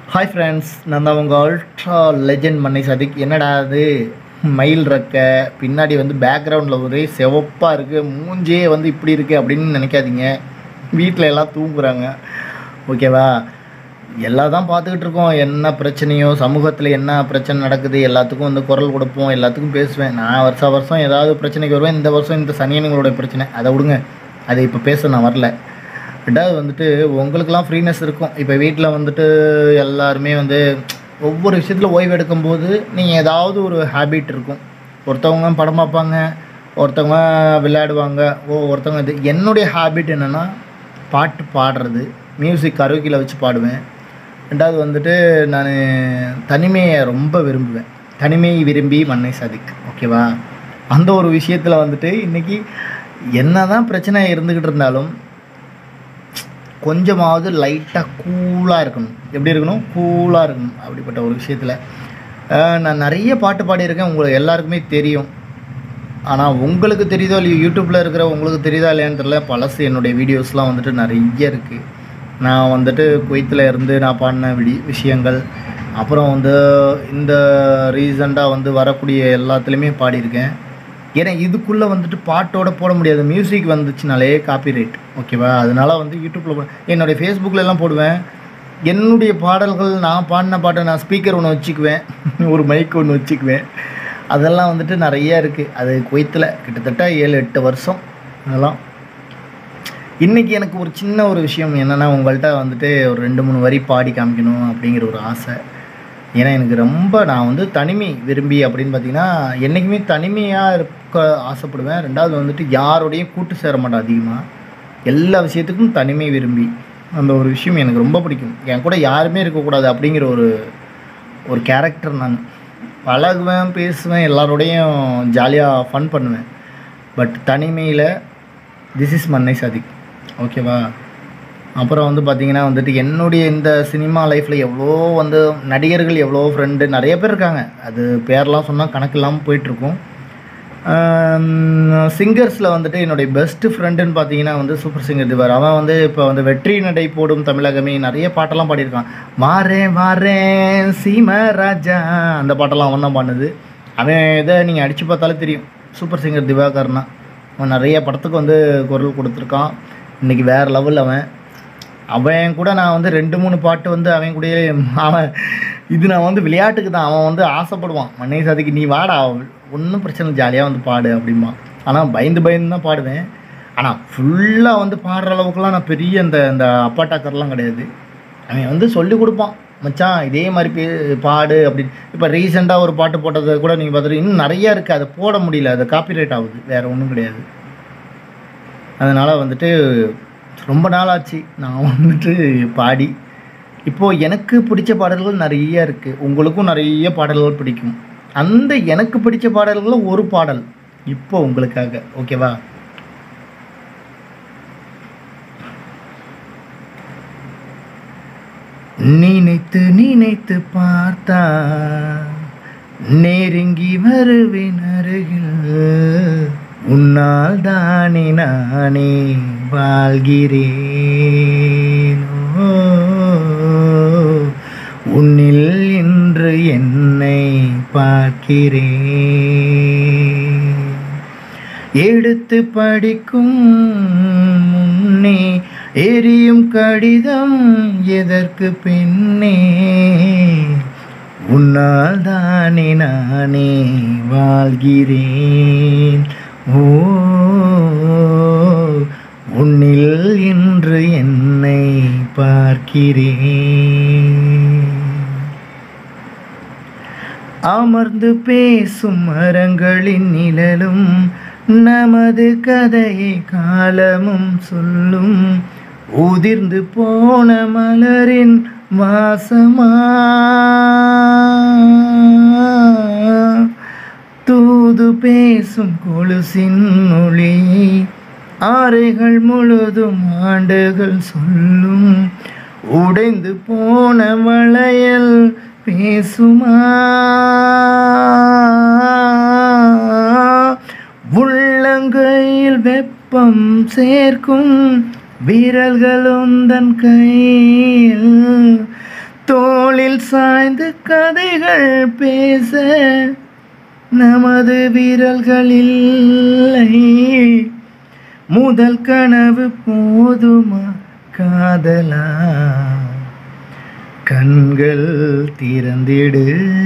hi friends நான் தான் உங்கள் அல்ட்ரா லெஜெண்ட் மன்னை சதிக் என்னடா அது மயில் ரெக்க பின்னாடி வந்து பேக்ரவுண்டில் ஒரே சிவப்பாக இருக்குது மூஞ்சே வந்து இப்படி இருக்குது அப்படின்னு நினைக்காதீங்க வீட்டில் எல்லாம் தூங்குறாங்க ஓகேவா எல்லாம் தான் பார்த்துக்கிட்டு இருக்கோம் என்ன பிரச்சனையோ சமூகத்தில் என்ன பிரச்சனை நடக்குது எல்லாத்துக்கும் வந்து குரல் கொடுப்போம் எல்லாத்துக்கும் பேசுவேன் நான் வருஷம் வருஷம் ஏதாவது பிரச்சனைக்கு வருவேன் இந்த வருஷம் இந்த சனியனுங்களோட பிரச்சனை அதை விடுங்க அதை இப்போ பேச நான் வரல ரெண்டாவது வந்துட்டு உங்களுக்கெல்லாம் ஃப்ரீனஸ் இருக்கும் இப்போ வீட்டில் வந்துட்டு எல்லாருமே வந்து ஒவ்வொரு விஷயத்தில் ஓய்வு எடுக்கும்போது நீங்கள் ஏதாவது ஒரு ஹேபிட் இருக்கும் ஒருத்தவங்க படம் பார்ப்பாங்க ஒருத்தவங்க விளையாடுவாங்க ஓ ஒருத்தவங்க இது என்னுடைய ஹேபிட் என்னென்னா பாட்டு பாடுறது மியூசிக் கருவிக்கில் வச்சு பாடுவேன் ரெண்டாவது வந்துட்டு நான் தனிமையை ரொம்ப விரும்புவேன் தனிமையை விரும்பி மண்ணை சாதிக் ஓகேவா அந்த ஒரு விஷயத்தில் வந்துட்டு இன்றைக்கி என்ன தான் பிரச்சனை இருந்துக்கிட்டு இருந்தாலும் கொஞ்சமாவது லைட்டாக கூலாக இருக்கணும் எப்படி இருக்கணும் கூலாக இருக்கணும் அப்படிப்பட்ட ஒரு விஷயத்தில் நான் நிறைய பாட்டு பாடியிருக்கேன் உங்களுக்கு எல்லாருக்குமே தெரியும் ஆனால் உங்களுக்கு தெரியுதோ இல்லையோ யூடியூப்பில் இருக்கிற உங்களுக்கு தெரியுதா இல்லையான்னு தெரியல பழசு என்னுடைய வீடியோஸ்லாம் வந்துட்டு நிறைய இருக்குது நான் வந்துட்டு குவைத்தில் இருந்து நான் பாடின விடி விஷயங்கள் அப்புறம் வந்து இந்த ரீசண்டாக வந்து வரக்கூடிய எல்லாத்துலேயுமே பாடியிருக்கேன் ஏன்னா இதுக்குள்ளே வந்துட்டு பாட்டோட போட முடியாது மியூசிக் வந்துச்சுனாலே காப்பிரைட் ஓகேவா அதனால வந்து யூடியூப்பில் என்னுடைய ஃபேஸ்புக்கில் எல்லாம் போடுவேன் என்னுடைய பாடல்கள் நான் பாடின பாட்டை நான் ஸ்பீக்கர் ஒன்று வச்சுக்குவேன் ஒரு மைக் ஒன்று வச்சுக்குவேன் அதெல்லாம் வந்துட்டு நிறைய இருக்குது அது குவைத்தில் கிட்டத்தட்ட ஏழு எட்டு வருஷம் அதெல்லாம் இன்றைக்கி எனக்கு ஒரு சின்ன ஒரு விஷயம் என்னென்னா உங்கள்கிட்ட வந்துட்டு ஒரு ரெண்டு மூணு வரி பாடி காமிக்கணும் அப்படிங்கிற ஒரு ஆசை ஏன்னா எனக்கு ரொம்ப நான் வந்து தனிமை விரும்பி அப்படின்னு பார்த்தீங்கன்னா என்றைக்குமே தனிமையாக இருக்க ஆசைப்படுவேன் ரெண்டாவது வந்துட்டு யாரோடையும் கூட்டு சேர மாட்டேன் அதிகமாக எல்லா விஷயத்துக்கும் தனிமை விரும்பி அந்த ஒரு விஷயம் எனக்கு ரொம்ப பிடிக்கும் என் கூட யாருமே இருக்கக்கூடாது அப்படிங்கிற ஒரு ஒரு கேரக்டர் நான் பழகுவேன் பேசுவேன் எல்லாரோடையும் ஜாலியாக ஃபன் பண்ணுவேன் பட் தனிமையில் திஸ் இஸ் மன்னை சாதிக் ஓகேவா அப்புறம் வந்து பார்த்திங்கன்னா வந்துட்டு என்னுடைய இந்த சினிமா லைஃப்பில் எவ்வளோ வந்து நடிகர்கள் எவ்வளோ ஃப்ரெண்டு நிறைய பேர் இருக்காங்க அது பேர்லாம் சொன்னால் கணக்கு இல்லாமல் போயிட்டுருக்கும் சிங்கர்ஸில் வந்துட்டு என்னுடைய பெஸ்ட்டு ஃப்ரெண்டுன்னு பார்த்தீங்கன்னா வந்து சூப்பர் சிங்கர் திவார் அவன் வந்து இப்போ வந்து வெற்றி நடை போடும் தமிழகமே நிறைய பாட்டெல்லாம் பாடியிருக்கான் வாரேன் வாரேன் சீம ராஜா அந்த பாட்டெல்லாம் அவன் தான் பாடுனது அவன் இதை நீங்கள் அடித்து பார்த்தாலே தெரியும் சூப்பர் சிங்கர் திவாகர்னா அவன் நிறைய படத்துக்கு வந்து குரல் கொடுத்துருக்கான் இன்றைக்கி வேறு லெவல் அவன் அவன் கூட நான் வந்து ரெண்டு மூணு பாட்டு வந்து அவன் கூடயே அவன் இது நான் வந்து விளையாட்டுக்கு தான் அவன் வந்து ஆசைப்படுவான் மண்ணை சாதிக்கு நீ வாடா ஒன்றும் பிரச்சனை ஜாலியாக வந்து பாடு அப்படிமா ஆனால் பயந்து பயந்து தான் பாடுவேன் ஆனால் ஃபுல்லாக வந்து பாடுற அளவுக்குலாம் நான் பெரிய இந்த இந்த அப்பாட்டாக்கர்லாம் கிடையாது அவன் வந்து சொல்லி கொடுப்பான் மச்சான் இதே மாதிரி பே பாடு அப்படின்னு இப்போ ரீசெண்டாக ஒரு பாட்டு போட்டதை கூட நீங்கள் பார்த்துட்டு இன்னும் நிறையா இருக்குது அதை போட முடியல அது காப்பிரைட் ஆகுது வேறு ஒன்றும் கிடையாது அதனால் வந்துட்டு ரொம்ப நாள் ஆச்சு நான் வந்துட்டு பாடி இப்போது எனக்கு பிடிச்ச பாடல்கள் நிறைய இருக்குது உங்களுக்கும் நிறைய பாடல்கள் பிடிக்கும் அந்த எனக்கு பிடிச்ச பாடல்களில் ஒரு பாடல் இப்போ உங்களுக்காக ஓகேவா நினைத்து நினைத்து பார்த்தா நெருங்கி வருவேன் அருகில் உன்னால் தானே நானே வாழ்கிறேன் ஓ, உன்னில் இன்று என்னை பார்க்கிறேன் எடுத்து படிக்கும் முன்னே எரியும் கடிதம் எதற்கு பெண்ணே உன்னால் தானே நானே வாழ்கிறேன் ஓ உன்னில் இன்று என்னை பார்க்கிறேன் அமர்ந்து பேசும் மரங்களின் நிழலும் நமது கதையை காலமும் சொல்லும் உதிர்ந்து போன மலரின் வாசமா தூது பேசும் கொலுசின் ஒளி ஆறைகள் முழுதும் ஆண்டுகள் சொல்லும் உடைந்து போன வளையல் பேசுமா உள்ளங்கையில் வெப்பம் சேர்க்கும் விரல்கள் உந்தன் கையில் தோளில் சாய்ந்து கதைகள் பேச நமது விரல்கள் இல்லை முதல் கனவு போதுமா காதலா கண்கள் திறந்திடு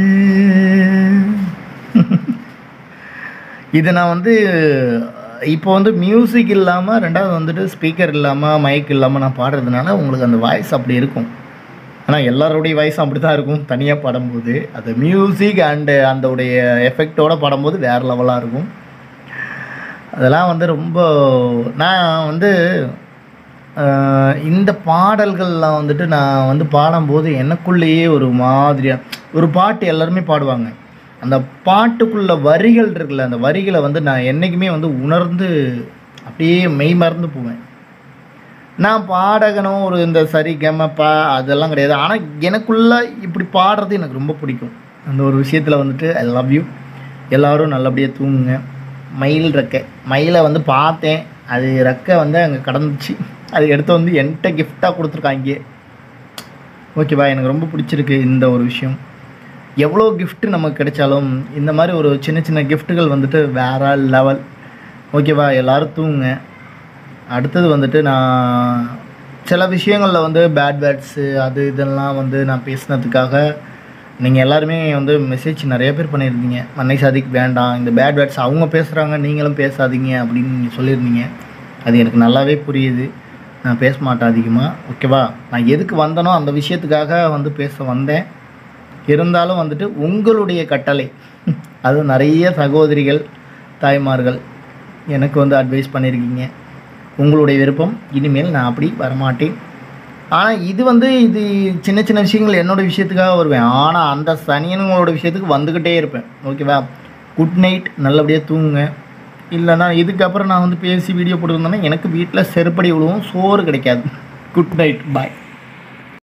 இது நான் வந்து இப்போ வந்து மியூசிக் இல்லாமல் ரெண்டாவது வந்துட்டு ஸ்பீக்கர் இல்லாமல் மைக் இல்லாமல் நான் பாடுறதுனால உங்களுக்கு அந்த வாய்ஸ் அப்படி இருக்கும் ஆனால் எல்லாருடைய வாய்ஸும் அப்படி தான் இருக்கும் தனியாக பாடும்போது அது மியூசிக் அண்டு அந்தோடைய எஃபெக்டோட பாடும்போது வேறு லெவலாக இருக்கும் அதெல்லாம் வந்து ரொம்ப நான் வந்து ஆஹ், இந்த பாடல்கள்லாம் வந்துட்டு நான் வந்து பாடும்போது எனக்குள்ளேயே ஒரு மாதிரியாக ஒரு பாட்டு எல்லாருமே பாடுவாங்க அந்த பாட்டுக்குள்ள வரிகள் இருக்குல்ல அந்த வரிகளை வந்து நான் என்றைக்குமே வந்து உணர்ந்து அப்படியே மெய் மறந்து போவேன் நான் பாடகனும் ஒரு இந்த சரி கமப்பா அதெல்லாம் கிடையாது ஆனால் எனக்குள்ள இப்படி பாடுறது எனக்கு ரொம்ப பிடிக்கும் அந்த ஒரு விஷயத்தில் வந்துட்டு ஐ லவ் யூ எல்லோரும் நல்லபடியாக தூங்குங்க மயில் ரெக்கை மயிலை வந்து பார்த்தேன் அது ரெக்கை வந்து அங்கே கடந்துச்சு அது எடுத்து வந்து என்கிட்ட கிஃப்டாக கொடுத்துருக்காங்க ஓகேவா எனக்கு ரொம்ப பிடிச்சிருக்கு இந்த ஒரு விஷயம் எவ்வளோ gift நமக்கு கிடைச்சாலும் இந்த மாதிரி ஒரு சின்ன சின்ன கிஃப்ட்டுகள் வந்துட்டு வேற லெவல் ஓகேவா எல்லாரும் தூங்குங்க அடுத்தது வந்துட்டு நான் சில விஷயங்களில் வந்து பேட் வேர்ட்ஸு அது இதெல்லாம் வந்து நான் பேசினதுக்காக நீங்கள் எல்லாருமே வந்து மெசேஜ் நிறைய பேர் பண்ணியிருந்தீங்க அன்னை சாதிக்கு வேண்டாம் இந்த பேட் வேர்ட்ஸ் அவங்க பேசுகிறாங்க நீங்களும் பேசாதீங்க அப்படின்னு நீங்கள் சொல்லியிருந்தீங்க அது எனக்கு நல்லாவே புரியுது நான் பேச மாட்டேன் அதிகமாக ஓகேவா நான் எதுக்கு வந்தனோ அந்த விஷயத்துக்காக வந்து பேச வந்தேன் இருந்தாலும் வந்துட்டு உங்களுடைய கட்டளை அது நிறைய சகோதரிகள் தாய்மார்கள் எனக்கு வந்து அட்வைஸ் பண்ணியிருக்கீங்க உங்களுடைய விருப்பம் இனிமேல் நான் அப்படி வரமாட்டேன் ஆனால் இது வந்து இது சின்ன சின்ன விஷயங்கள் என்னோட விஷயத்துக்காக வருவேன் ஆனால் அந்த சனியனுங்களோட விஷயத்துக்கு வந்துக்கிட்டே இருப்பேன் ஓகேவா குட் நைட் நல்லபடியாக தூங்குங்க இல்லைன்னா இதுக்கப்புறம் நான் வந்து பேசி வீடியோ போட்டுருந்தேன்னா எனக்கு வீட்டில் செருப்படி விழுவும் சோறு கிடைக்காது குட் நைட் பாய்